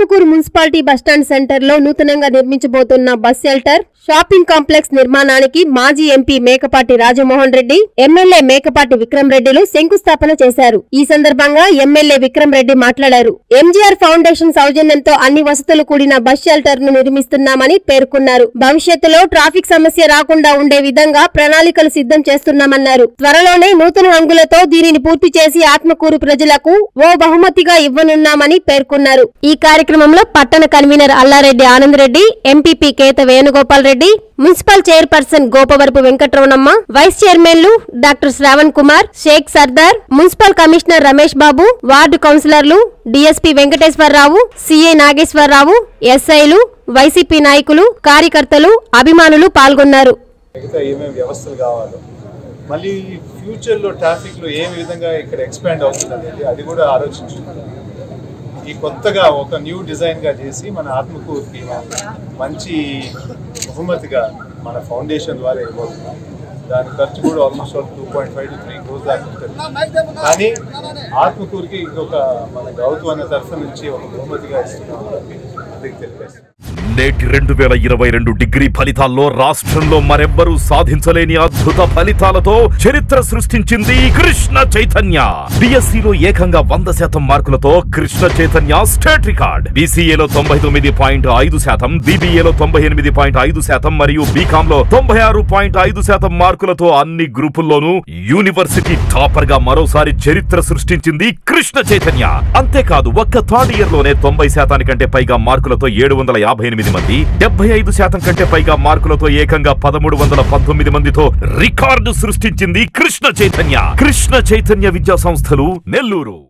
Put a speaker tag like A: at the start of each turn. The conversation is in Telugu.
A: ఆత్మకూరు మున్సిపాలిటీ బస్టాండ్ సెంటర్ లో నూతనంగా నిర్మించబోతున్న బస్ షెల్టర్ షాపింగ్ కాంప్లెక్స్ నిర్మాణానికి మాజీ ఎంపీ మేకపాటి రాజమోహన్ రెడ్డి ఎమ్మెల్యే మేకపాటి విక్రమ్ రెడ్డిలు శంకుస్థాపన చేశారు ఈ సందర్భంగా ఎమ్మెల్యే విక్రమ్ రెడ్డి మాట్లాడారు ఎంజీఆర్ ఫౌండేషన్ సౌజన్యంతో అన్ని వసతులు కూడిన బస్ షెల్టర్ ను నిర్మిస్తున్నామని పేర్కొన్నారు భవిష్యత్తులో ట్రాఫిక్ సమస్య రాకుండా ఉండే విధంగా ప్రణాళికలు సిద్ధం చేస్తున్నామన్నారు త్వరలోనే నూతన హంగులతో దీనిని పూర్తి చేసి ఆత్మకూరు ప్రజలకు ఓ బహుమతిగా ఇవ్వనున్నామని పేర్కొన్నారు ఈ కార్యక్రమంలో పట్టణ convener Allareddy Anandareddy MPP Ketha Venugopal Reddy municipal chairperson Gopavarapu Venkataramanamma vice చైర్మన్లు doctor Shravan Kumar Sheikh Sardar municipal commissioner Ramesh Babu ward కౌన్సిలర్లు డీఎస్పీ వెంకటేశ్వరరావు సిఐ నాగేశ్వరరావు ఎస్ఐలు వైసీపీ నాయకులు కార్యకర్తలు అభిమానులు పాల్గొన్నారు
B: మిగతా ఏమేమి వ్యవస్థలు కావాలో మళ్ళీ ఫ్యూచర్లో ట్రాఫిక్లో ఏ విధంగా ఇక్కడ ఎక్స్పాండ్ అవుతుంది అనేది అది కూడా ఆలోచించుకుంటాం ఈ కొత్తగా ఒక న్యూ డిజైన్గా చేసి మన ఆత్మకూరుకి మంచి బహుమతిగా మన ఫౌండేషన్ ద్వారా ఇవ్వబోతున్నాం దాని ఖర్చు కూడా almost two point five to three crores దాకా ఉంటుంది కానీ ఆత్మకూరుకి ఇంకొక మన గౌతమ్ అనే తరఫు నుంచి ఒక బహుమతిగా ఇస్తున్నాం అందుకు తెలిపేస్తాం
C: నేటి రెండు వేల ఇరవై రెండు డిగ్రీ ఫలితాల్లో రాష్ట్రంలో మరెవ్వరూ సాధించలేని అద్భుత ఫలితాలతో చరిత్ర సృష్టించింది కృష్ణ చైతన్య డిఎస్సిలో ఏకంగా వంద శాతం మార్కులతో కృష్ణ చైతన్య స్టేట్ రికార్డ్ బీసీఏలో తొంభై తొమ్మిది పాయింట్ ఐదు శాతం బీబీఏలో తొంభై ఎనిమిది పాయింట్ ఐదు శాతం మరియు బీకామ్ లో తొంభై ఆరు పాయింట్ ఐదు శాతం మార్కులతో అన్ని గ్రూపుల్లోనూ యూనివర్సిటీ టాపర్ గా మరోసారి చరిత్ర సృష్టించింది కృష్ణ చైతన్య అంతేకాదు ఒక్క థర్డ్ ఇయర్ లోనే తొంభై శాతానికంటే పైగా మార్కులతో ఏడు వందల యాభై ఎనిమిది మంది డెబ్బై ఐదు శాతం కంటే పైగా మార్కులతో ఏకంగా పదమూడు వందల పంతొమ్మిది మందితో రికార్డు సృష్టించింది కృష్ణ చైతన్య కృష్ణ చైతన్య విద్యా సంస్థలు నెల్లూరు